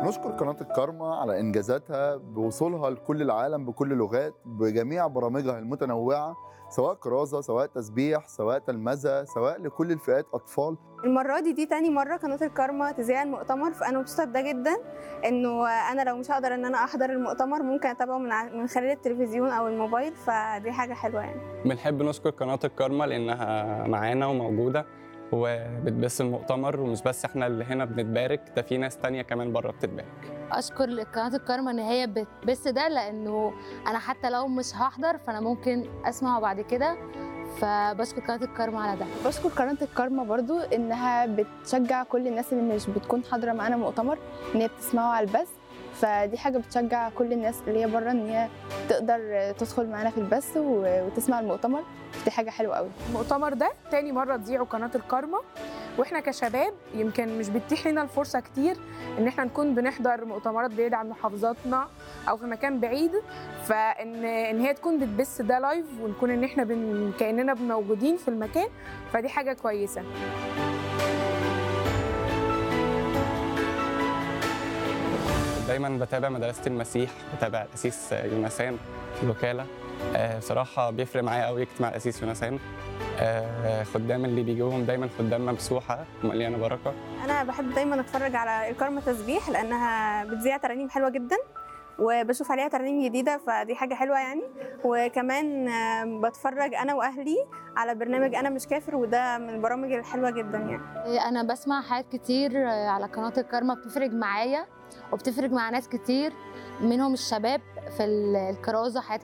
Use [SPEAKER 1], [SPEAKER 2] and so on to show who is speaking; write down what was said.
[SPEAKER 1] نشكر قناة الكارما على إنجازاتها بوصولها لكل العالم بكل اللغات بجميع برامجها المتنوعة سواء كرازة سواء تسبيح سواء تلمذة سواء لكل الفئات أطفال
[SPEAKER 2] المرة دي دي تاني مرة قناة الكارما تذيع المؤتمر فأنا مبسوطة بده جدا إنه أنا لو مش هقدر إن أنا أحضر المؤتمر ممكن أتابعه من ع- من خلال التلفزيون أو الموبايل فدي حاجة حلوة يعني
[SPEAKER 3] بنحب نشكر قناة الكارما لأنها معانا وموجودة وبتبث المؤتمر ومش بس احنا اللي هنا بنتبارك ده في ناس تانية كمان بره بتتبارك
[SPEAKER 4] اشكر قناه الكارما ان هي بتبث ده لانه انا حتى لو مش هحضر فانا ممكن اسمعه بعد كده فبشكر قناه الكارما على ده
[SPEAKER 5] بشكر قناة الكارما برضو إنها بتشجع كل الناس اللي مش بتكون حاضرة معانا مؤتمر إن هي بتسمعه على البث فدي حاجة بتشجع كل الناس اللي هي بره إن هي تقدر تدخل معانا في البث و- وتسمع المؤتمر دي حاجة حلوة قوي
[SPEAKER 6] المؤتمر ده تاني مرة تذيعه قناة الكارما واحنا كشباب يمكن مش بتتيح لنا الفرصة كتير ان احنا نكون بنحضر مؤتمرات بعيدة عن محافظاتنا او في مكان بعيد فان ان هي تكون بتبث ده لايف ونكون ان احنا بن... كاننا موجودين في المكان فدي حاجة كويسة
[SPEAKER 3] دايما بتابع مدرسة المسيح بتابع الأسيس يونسان في الوكالة آه، بصراحة بيفرق معايا قوي اجتماع الأسيس يونسان آه، خدام اللي بيجيبوهم دايما خدام ممسوحة مليانة بركة
[SPEAKER 2] أنا بحب دايما أتفرج على الكارما تسبيح لأنها بتذيع ترانيم حلوة جدا وبشوف عليها ترانيم جديدة فدي حاجة حلوة يعني وكمان آم، بتفرج أنا وأهلي على برنامج أنا مش كافر وده من البرامج الحلوة جدا يعني
[SPEAKER 4] انا بسمع حاجات كتير على قناه الكارما بتفرق معايا وبتفرق مع ناس كتير منهم الشباب في الكرازه حاجات